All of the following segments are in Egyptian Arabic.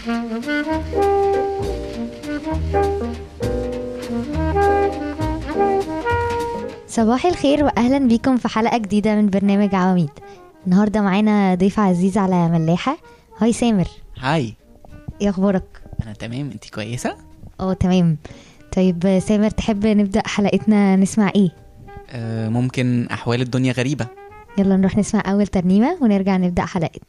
صباح الخير واهلا بيكم في حلقه جديده من برنامج عواميد النهارده معانا ضيف عزيز على ملاحه هاي سامر هاي ايه اخبارك انا تمام انت كويسه اه تمام طيب سامر تحب نبدا حلقتنا نسمع ايه آه ممكن احوال الدنيا غريبه يلا نروح نسمع اول ترنيمه ونرجع نبدا حلقتنا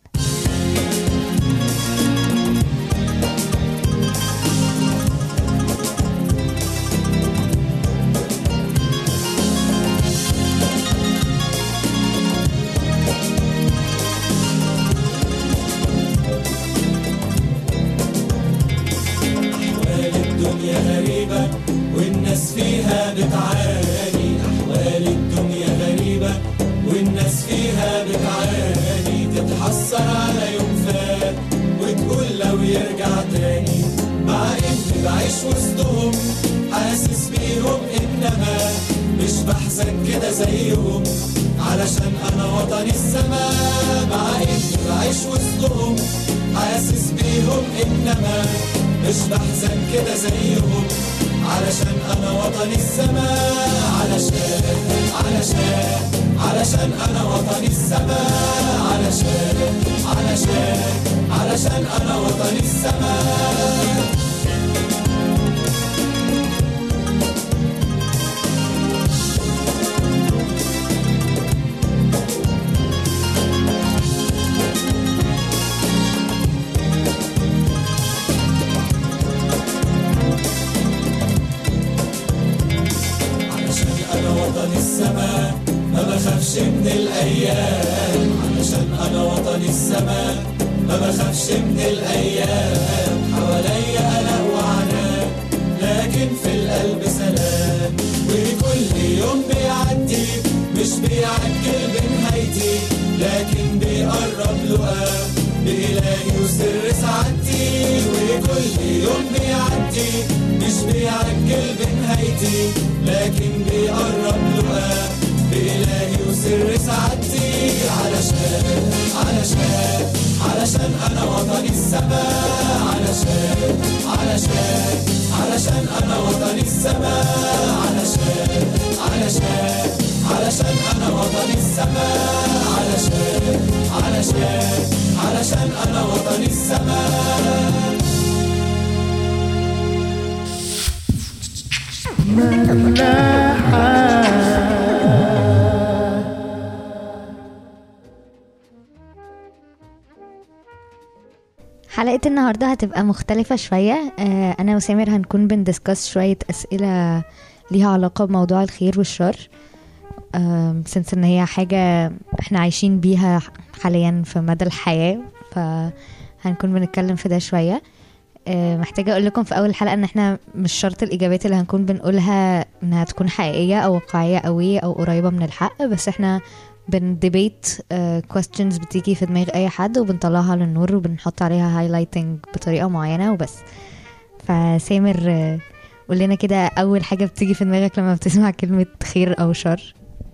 أحوال الدنيا غريبة والناس فيها بتعاني أحوال الدنيا غريبة والناس فيها بتعاني تتحسر على يوم فات وتقول لو يرجع تاني مع إني بعيش وسطهم حاسس بيهم إنما مش بحزن كده زيهم علشان أنا وطني السماء مع إني بعيش وسطهم حاسس بيهم إنما مش بحزن كده زيهم علشان انا وطني السماء علشان علشان علشان انا وطني السماء علشان علشان علشان انا وطني السماء علشان انا وطني السماء ما بخافش من الايام علشان انا وطني السماء ما بخافش من الايام حواليا انا وعناء لكن في القلب سلام وكل يوم بيعدي مش بيعجل بنهايتي لكن بيقرب لقاه بإلهي وسر سعادتي وكل يوم بيعدي مش بيعجل بنهايتي لكن بيقرب لقاه بإلهي وسر سعادتي علشان علشان علشان أنا وطني السماء علشان علشان علشان أنا وطني السماء علشان علشان علشان أنا وطني السماء علشان علشان علشان أنا وطني السماء حلقة النهاردة هتبقى مختلفة شوية آه، أنا وسامر هنكون بندسكس شوية أسئلة ليها علاقة بموضوع الخير والشر سنس إن هي حاجة احنا عايشين بيها حاليا في مدى الحياة فهنكون بنتكلم في ده شوية آه، محتاجة أقول لكم في أول حلقة إن احنا مش شرط الإجابات اللي هنكون بنقولها إنها تكون حقيقية أو واقعية قوي أو قريبة من الحق بس احنا بنديبيت questions بتيجي في دماغ اي حد وبنطلعها للنور وبنحط عليها هايلايتنج بطريقه معينه وبس فسامر آه، قول لنا كده اول حاجه بتيجي في دماغك لما بتسمع كلمه خير او شر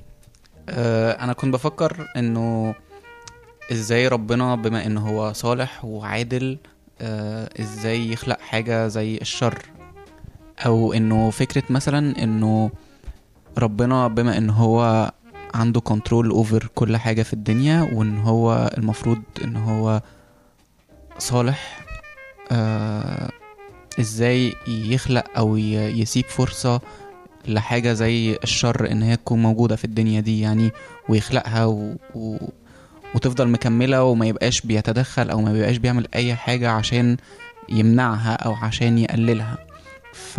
آه انا كنت بفكر انه ازاي ربنا بما انه هو صالح وعادل آه ازاي يخلق حاجه زي الشر او انه فكره مثلا انه ربنا بما ان هو عنده كنترول اوفر كل حاجه في الدنيا وان هو المفروض ان هو صالح آه ازاي يخلق او ي- يسيب فرصه لحاجه زي الشر ان هي تكون موجوده في الدنيا دي يعني ويخلقها و... و... وتفضل مكمله وما يبقاش بيتدخل او ما بيبقاش بيعمل اي حاجه عشان يمنعها او عشان يقللها ف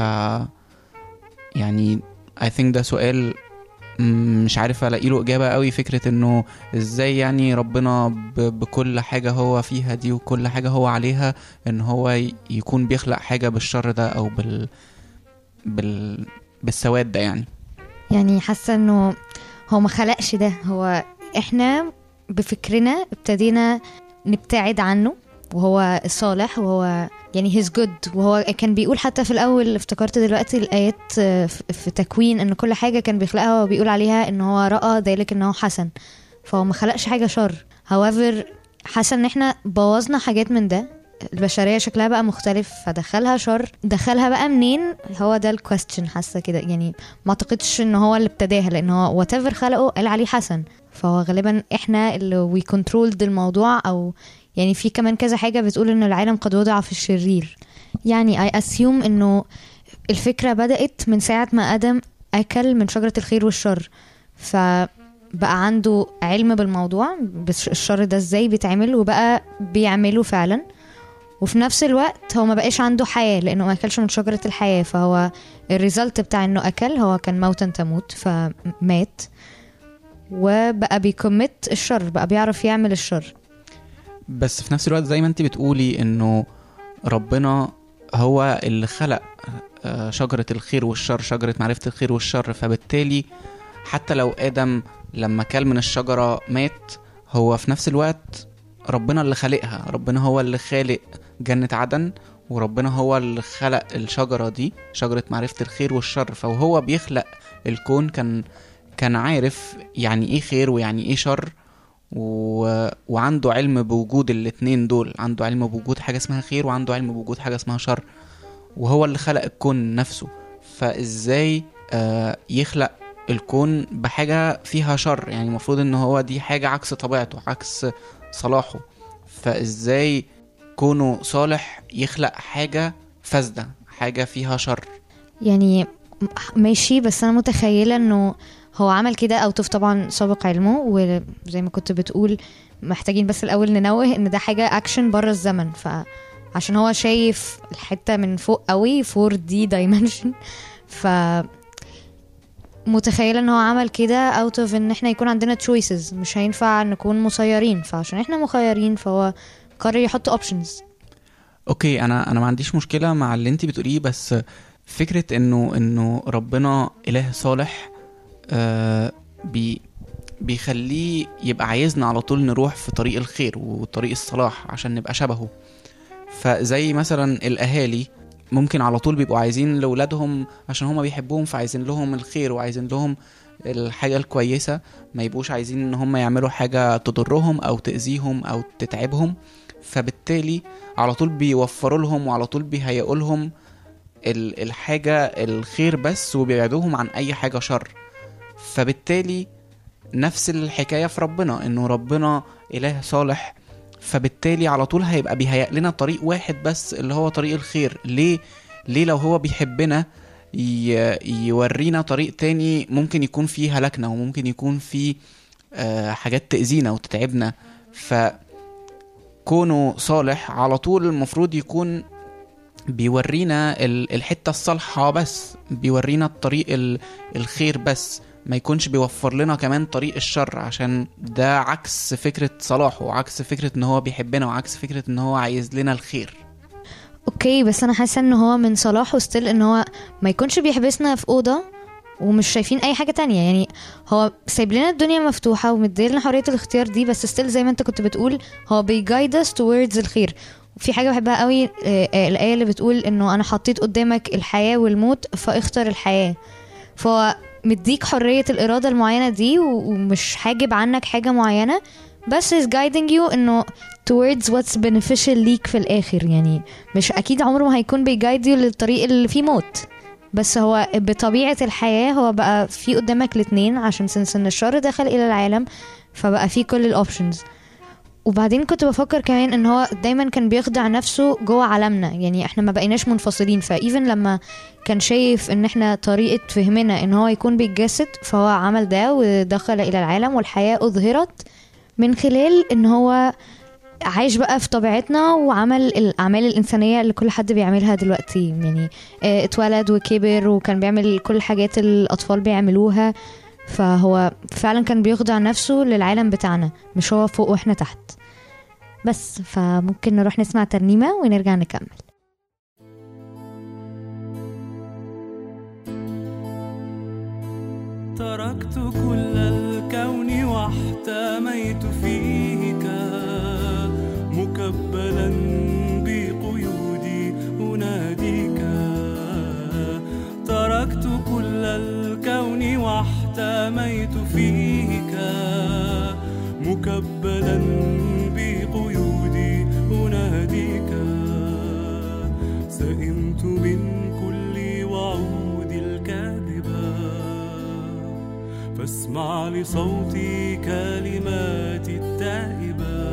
يعني I think ده سؤال م- مش عارف الاقي له اجابه قوي فكره انه ازاي يعني ربنا ب... بكل حاجه هو فيها دي وكل حاجه هو عليها ان هو ي- يكون بيخلق حاجه بالشر ده او بال بال بالسواد ده يعني يعني حاسه انه هو ما خلقش ده هو احنا بفكرنا ابتدينا نبتعد عنه وهو الصالح وهو يعني هيز جود وهو كان بيقول حتى في الاول افتكرت دلوقتي الايات آه، في في تكوين ان كل حاجه كان بيخلقها وبيقول عليها ان هو راى ذلك انه حسن فهو ما خلقش حاجه شر however حاسه ان احنا بوظنا حاجات من ده البشريه شكلها بقى مختلف فدخلها شر دخلها بقى منين هو ده الكويستشن حاسه كده يعني ما اعتقدش ان هو اللي ابتداها لان هو وات ايفر خلقه قال عليه حسن فهو غالبا احنا اللي وي كنترولد الموضوع او يعني في كمان كذا حاجه بتقول ان العالم قد وضع في الشرير يعني اي اسيوم انه الفكره بدات من ساعه ما ادم اكل من شجره الخير والشر فبقى عنده علم بالموضوع بس الشر ده ازاي بيتعمل وبقى بيعمله فعلا وفي نفس الوقت هو ما بقاش عنده حياة لأنه ما أكلش من شجرة الحياة فهو الريزلت بتاع إنه أكل هو كان موتا تموت فمات وبقى بيكمت الشر بقى بيعرف يعمل الشر بس في نفس الوقت زي ما انت بتقولي انه ربنا هو اللي خلق آه، شجرة الخير والشر شجرة معرفة الخير والشر فبالتالي حتى لو آدم لما كل من الشجرة مات هو في نفس الوقت ربنا اللي خالقها ربنا هو اللي خالق جنة عدن وربنا هو اللي خلق الشجرة دي شجرة معرفة الخير والشر فهو بيخلق الكون كان كان عارف يعني ايه خير ويعني ايه شر و... وعنده علم بوجود الاتنين دول عنده علم بوجود حاجة اسمها خير وعنده علم بوجود حاجة اسمها شر وهو اللي خلق الكون نفسه فازاي آه يخلق الكون بحاجة فيها شر يعني المفروض ان هو دي حاجة عكس طبيعته عكس صلاحه فازاي كونه صالح يخلق حاجة فاسدة حاجة فيها شر يعني ماشي بس انا متخيله انه هو عمل كده اوت طبعا سابق علمه وزي ما كنت بتقول محتاجين بس الاول ننوه ان ده حاجه اكشن بره الزمن فعشان هو شايف الحته من فوق قوي 4 دي دايمنشن ف متخيله ان هو عمل كده اوت اوف ان احنا يكون عندنا تشويسز مش هينفع نكون مسيرين فعشان احنا مخيرين فهو قرر يحط اوبشنز اوكي انا انا ما عنديش مشكله مع اللي انت بتقوليه بس فكره انه انه ربنا اله صالح آه بي بيخليه يبقى عايزنا على طول نروح في طريق الخير وطريق الصلاح عشان نبقى شبهه فزي مثلا الاهالي ممكن على طول بيبقوا عايزين لاولادهم عشان هما بيحبوهم فعايزين لهم الخير وعايزين لهم الحاجه الكويسه ما يبقوش عايزين ان هم يعملوا حاجه تضرهم او تاذيهم او تتعبهم فبالتالي على طول بيوفروا لهم وعلى طول بيهيئوا لهم ال- الحاجه الخير بس وبيبعدوهم عن اي حاجه شر فبالتالي نفس الحكايه في ربنا انه ربنا اله صالح فبالتالي على طول هيبقى بيهيئ لنا طريق واحد بس اللي هو طريق الخير ليه ليه لو هو بيحبنا ي- يورينا طريق تاني ممكن يكون فيه هلاكنا وممكن يكون فيه آه، حاجات تأذينا وتتعبنا فكونه صالح على طول المفروض يكون بيورينا ال- الحتة الصالحة بس بيورينا الطريق ال- الخير بس ما يكونش بيوفر لنا كمان طريق الشر عشان ده عكس فكرة صلاحه وعكس فكرة ان هو بيحبنا وعكس فكرة ان هو عايز لنا الخير اوكي بس انا حاسه ان هو من صلاحه ستيل ان هو ما يكونش بيحبسنا في اوضه ومش شايفين اي حاجه تانية يعني هو سايب لنا الدنيا مفتوحه ومديلنا حريه الاختيار دي بس ستيل زي ما انت كنت بتقول هو بيجايد us towards الخير وفي حاجه بحبها قوي آه، آه، الايه اللي بتقول انه انا حطيت قدامك الحياه والموت فاختر الحياه فهو مديك حريه الاراده المعينه دي و- ومش حاجب عنك حاجه معينه بس is guiding you انه towards what's beneficial ليك في الاخر يعني مش اكيد عمره ما هيكون بيجايد يو للطريق اللي فيه موت بس هو بطبيعة الحياة هو بقى في قدامك الاتنين عشان سنس ان الشر دخل الى العالم فبقى في كل الاوبشنز وبعدين كنت بفكر كمان ان هو دايما كان بيخدع نفسه جوه عالمنا يعني احنا ما بقيناش منفصلين فايفن لما كان شايف ان احنا طريقة فهمنا ان هو يكون بيتجسد فهو عمل ده ودخل الى العالم والحياة اظهرت من خلال ان هو عايش بقى في طبيعتنا وعمل الاعمال الانسانيه اللي كل حد بيعملها دلوقتي يعني آه، اتولد وكبر وكان بيعمل كل الحاجات اللي الاطفال بيعملوها فهو فعلا كان بيخضع نفسه للعالم بتاعنا مش هو فوق واحنا تحت بس فممكن نروح نسمع ترنيمه ونرجع نكمل تركت كل الكون واحتميت فيك مكبلا بقيودي أناديك تركت كل الكون واحتميت فيك مكبلا بقيودي أناديك سئمت من كل وعود الكاذبة فاسمع لصوتي كلماتي التائبة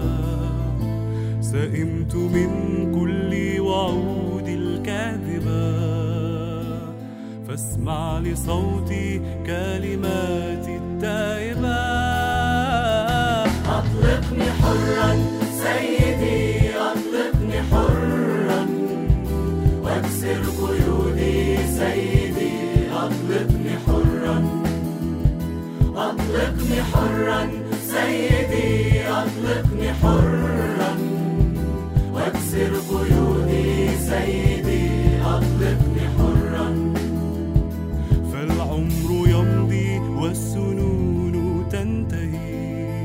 سئمت من كل وعود الكاذبة فاسمع لصوتي كلماتي التائبة أطلقني حرا سيدي أطلقني حرا واكسر قيودي سيدي أطلقني حرا أطلقني حرا سيدي أطلقني حرا واكسر قيودي سيدي أطلقني حرا فالعمر يمضي والسنون تنتهي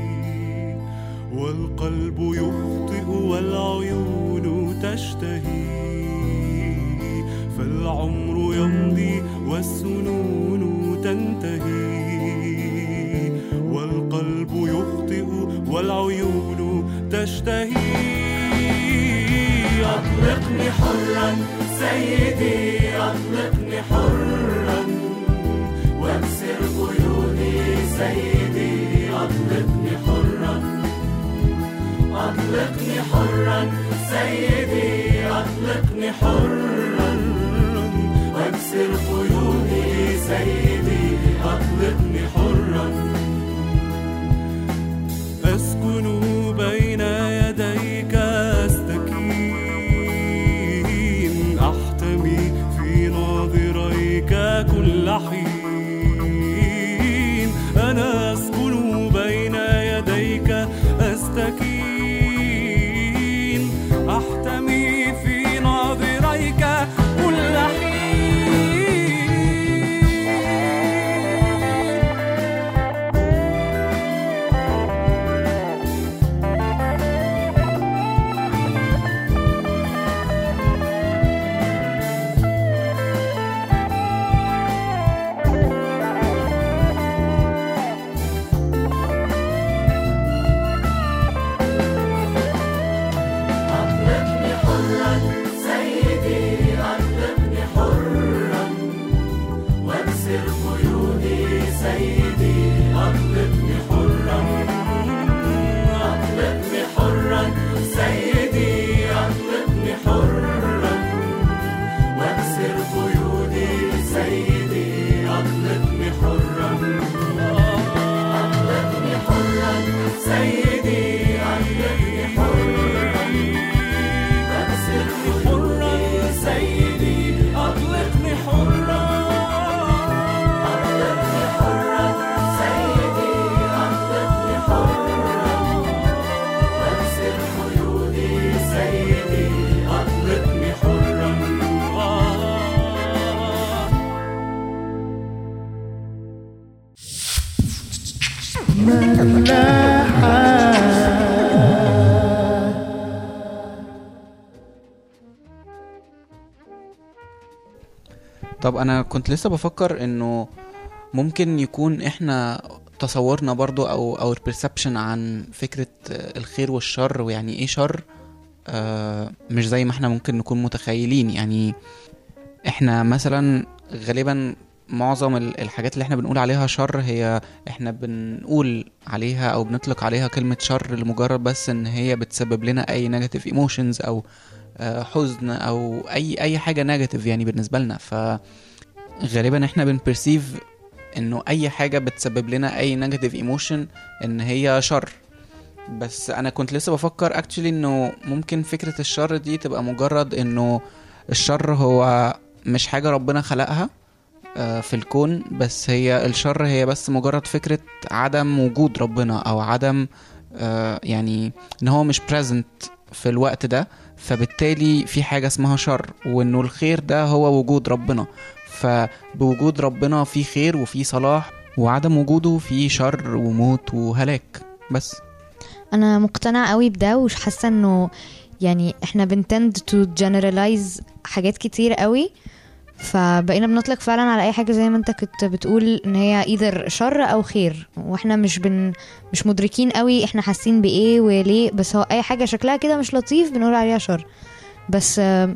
والقلب يخطئ والعيون تشتهي فالعمر يمضي والسنون تنتهي والقلب يخطئ والعيون تشتهي أطلقني حرا سيدي أطلقني حرا واكسر قيودي سيدي أطلقني حرا أطلقني حرا سيدي أطلقني حرا واكسر قيودي سيدي أطلقني حرا أسكن بين يديك أستكين أحتمي في ناظريك كل حين أنا أسكن بين يديك أستكين أحتمي في ناظريك كل حين أطلقني حرا سيدي أطلقني حرا واكسر قيودي سيدي أطلقني حرا أطلقني حرا سيدي أطلقني حرا واكسر قيودي سيدي أطلقني حرا أطلقني حرا سيدي أطلقني حرا واكسر قيودي سيدي أطلقني حرا أطلقني حرا سيدي أطلقني حرا واكسر قيودي سيدي أطلقني حرا طب انا كنت لسه بفكر انه ممكن يكون احنا تصورنا برضو او او البرسبشن عن فكرة آه، الخير والشر ويعني ايه شر آه مش زي ما احنا ممكن نكون متخيلين يعني احنا مثلا غالبا معظم ال- الحاجات اللي احنا بنقول عليها شر هي احنا بنقول عليها او بنطلق عليها كلمة شر لمجرد بس ان هي بتسبب لنا اي نيجاتيف ايموشنز او آه، حزن او اي اي حاجة نيجاتيف يعني بالنسبة لنا ف غالبا احنا بنبرسيف انه اي حاجة بتسبب لنا اي نيجاتيف ايموشن ان هي شر بس انا كنت لسه بفكر اكشلي انه ممكن فكرة الشر دي تبقى مجرد انه الشر هو مش حاجة ربنا خلقها آه، في الكون بس هي الشر هي بس مجرد فكرة عدم وجود ربنا او عدم آه، يعني ان هو مش present في الوقت ده فبالتالي في حاجة اسمها شر وانه الخير ده هو وجود ربنا فبوجود ربنا في خير وفي صلاح وعدم وجوده في شر وموت وهلاك بس انا مقتنعه قوي بده ومش حاسه انه يعني احنا بنتند تو جنرالايز حاجات كتير قوي فبقينا بنطلق فعلا على اي حاجه زي ما انت كنت بتقول ان هي ايذر شر او خير واحنا مش بن مش مدركين قوي احنا حاسين بايه وليه بس هو اي حاجه شكلها كده مش لطيف بنقول عليها شر بس آه،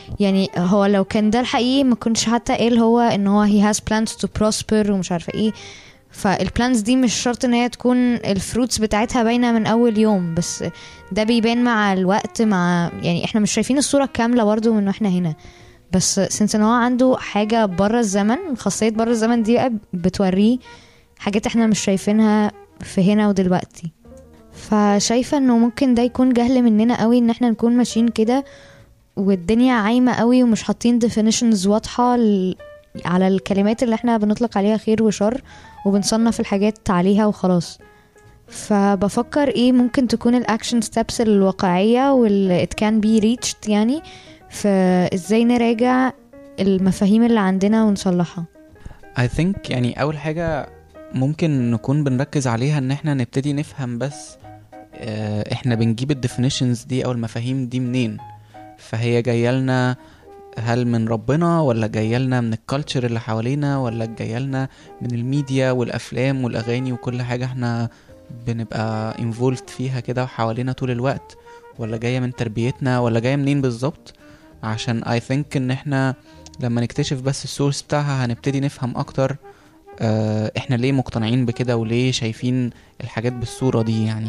يعني هو لو كان ده الحقيقي ما كنتش حتى قال هو ان هو he has plans to prosper ومش عارفه ايه فالبلانز دي مش شرط ان هي تكون الفروتس بتاعتها باينه من اول يوم بس ده بيبان مع الوقت مع يعني احنا مش شايفين الصوره الكامله برضو من واحنا هنا بس سنس ان هو عنده حاجه بره الزمن خاصيه بره الزمن دي بقى بتوريه حاجات احنا مش شايفينها في هنا ودلوقتي فشايفه انه ممكن ده يكون جهل مننا قوي ان احنا نكون ماشيين كده والدنيا عايمه قوي ومش حاطين definitions واضحه ل- على الكلمات اللي احنا بنطلق عليها خير وشر وبنصنف الحاجات عليها وخلاص فبفكر ايه ممكن تكون الاكشن ستابس الواقعيه واللي it can be reached يعني فازاي نراجع المفاهيم اللي عندنا ونصلحها I think يعني أول حاجة ممكن نكون بنركز عليها إن احنا نبتدي نفهم بس آه، احنا بنجيب الديفينيشنز دي أو المفاهيم دي منين فهي جاية لنا هل من ربنا ولا جاية لنا من الكالتشر اللي حوالينا ولا جاية لنا من الميديا والأفلام والأغاني وكل حاجة احنا بنبقى involved فيها كده وحوالينا طول الوقت ولا جاية من تربيتنا ولا جاية منين بالظبط عشان I think ان احنا لما نكتشف بس السورس بتاعها هنبتدي نفهم اكتر آه، احنا ليه مقتنعين بكده وليه شايفين الحاجات بالصورة دي يعني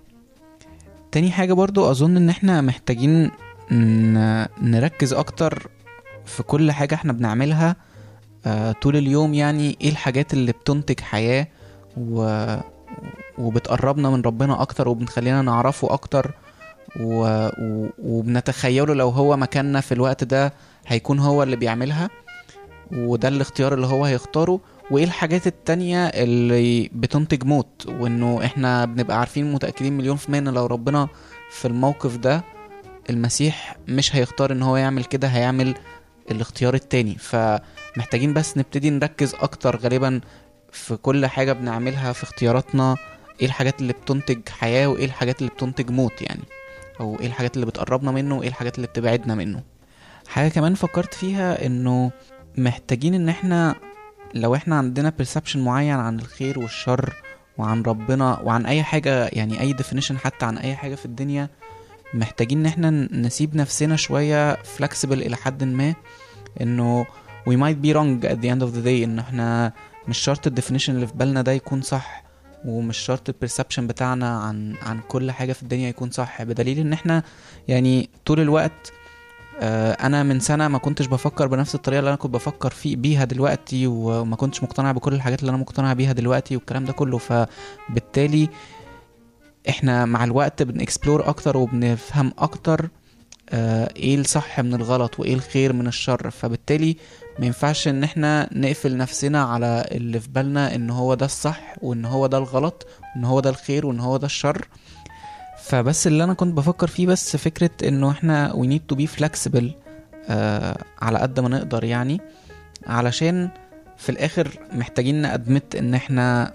تاني حاجة برضو اظن ان احنا محتاجين ن- نركز اكتر في كل حاجة احنا بنعملها آه، طول اليوم يعني ايه الحاجات اللي بتنتج حياة و... وبتقربنا من ربنا اكتر وبنخلينا نعرفه اكتر و... و... وبنتخيله لو هو مكاننا في الوقت ده هيكون هو اللي بيعملها وده الاختيار اللي هو هيختاره وايه الحاجات التانية اللي بتنتج موت وانه احنا بنبقى عارفين متأكدين مليون في المية ان لو ربنا في الموقف ده المسيح مش هيختار ان هو يعمل كده هيعمل الاختيار التاني فمحتاجين بس نبتدي نركز اكتر غالبا في كل حاجة بنعملها في اختياراتنا ايه الحاجات اللي بتنتج حياة وايه الحاجات اللي بتنتج موت يعني او ايه الحاجات اللي بتقربنا منه وايه الحاجات اللي بتبعدنا منه حاجة كمان فكرت فيها انه محتاجين ان احنا لو احنا عندنا perception معين عن الخير والشر وعن ربنا وعن اي حاجة يعني اي definition حتى عن اي حاجة في الدنيا محتاجين ان احنا نسيب نفسنا شوية flexible الى حد ما انه we might be wrong at the end of the day ان احنا مش شرط الديفينيشن اللي في بالنا ده يكون صح ومش شرط البرسبشن بتاعنا عن عن كل حاجة في الدنيا يكون صح بدليل ان احنا يعني طول الوقت آه، انا من سنه ما كنتش بفكر بنفس الطريقه اللي انا كنت بفكر في بيها دلوقتي وما كنتش مقتنع بكل الحاجات اللي انا مقتنع بيها دلوقتي والكلام ده كله فبالتالي احنا مع الوقت بنكسبلور اكتر وبنفهم اكتر آه، ايه الصح من الغلط وايه الخير من الشر فبالتالي ما ينفعش ان احنا نقفل نفسنا على اللي في بالنا ان هو ده الصح وان هو ده الغلط وان هو ده الخير وان هو ده الشر فبس اللي انا كنت بفكر فيه بس فكرة انه احنا we need to be flexible آه على قد ما نقدر يعني علشان في الاخر محتاجين نأدمت ان احنا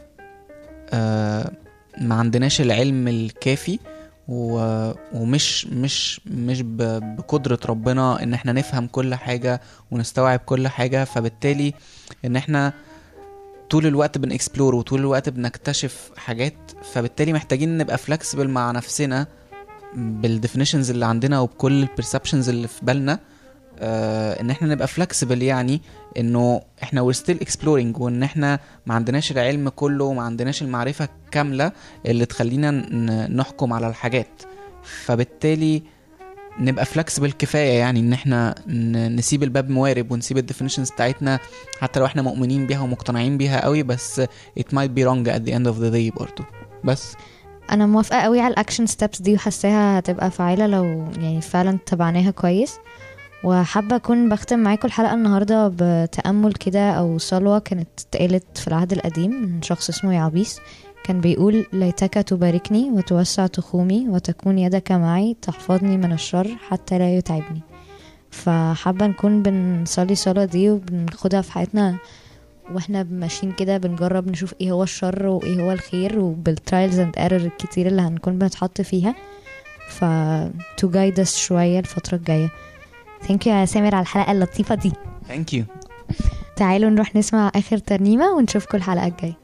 آه ما عندناش العلم الكافي و... ومش مش مش ب... بقدرة ربنا ان احنا نفهم كل حاجة ونستوعب كل حاجة فبالتالي ان احنا طول الوقت بنكسبلور وطول الوقت بنكتشف حاجات فبالتالي محتاجين نبقى فلكسبل مع نفسنا بالديفينيشنز اللي عندنا وبكل البرسبشنز اللي في بالنا آه ان احنا نبقى فلكسبل يعني انه احنا we're still exploring وان احنا ما عندناش العلم كله وما عندناش المعرفة كاملة اللي تخلينا ن- نحكم على الحاجات فبالتالي نبقى فلكسبل كفايه يعني ان احنا ن- نسيب الباب موارب ونسيب الديفينيشنز بتاعتنا حتى لو احنا مؤمنين بيها ومقتنعين بيها قوي بس it might be wrong at the end of the day برضو بس انا موافقه قوي على الاكشن ستيبس دي وحاساها هتبقى فعاله لو يعني فعلا تبعناها كويس وحابه اكون بختم معاكم الحلقه النهارده بتامل كده او صلوه كانت اتقالت في العهد القديم من شخص اسمه يعبيس كان بيقول ليتك تباركني وتوسع تخومي وتكون يدك معي تحفظني من الشر حتى لا يتعبني فحابه نكون بنصلي الصلاه دي وبناخدها في حياتنا واحنا ماشيين كده بنجرب نشوف ايه هو الشر وايه هو الخير وبالترايلز اند ايرور الكتير اللي هنكون بنتحط فيها ف to guide us شوية الفترة الجاية ثانك يو يا سامر على الحلقة اللطيفة دي thank you تعالوا نروح نسمع آخر ترنيمة ونشوفكم الحلقة الجاية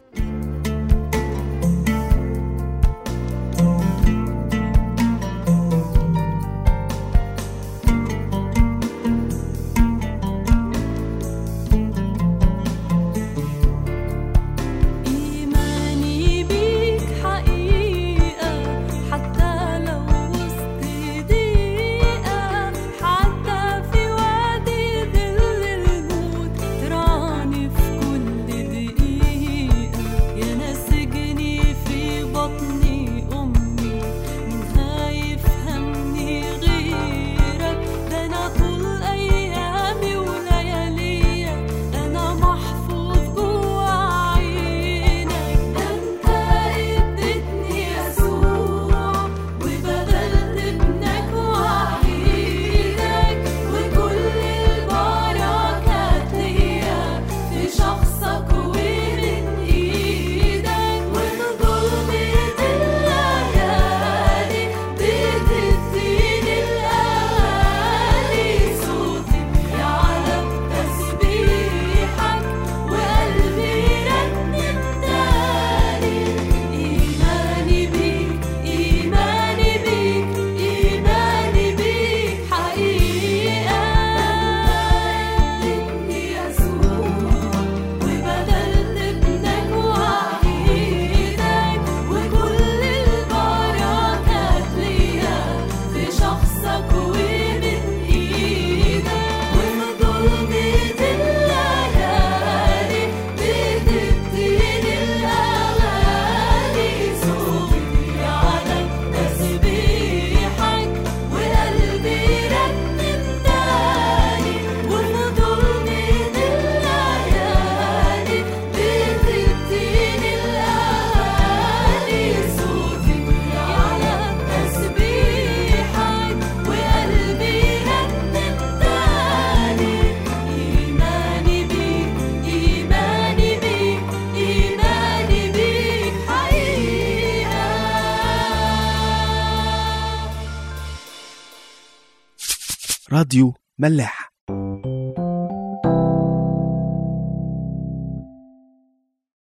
راديو ملاح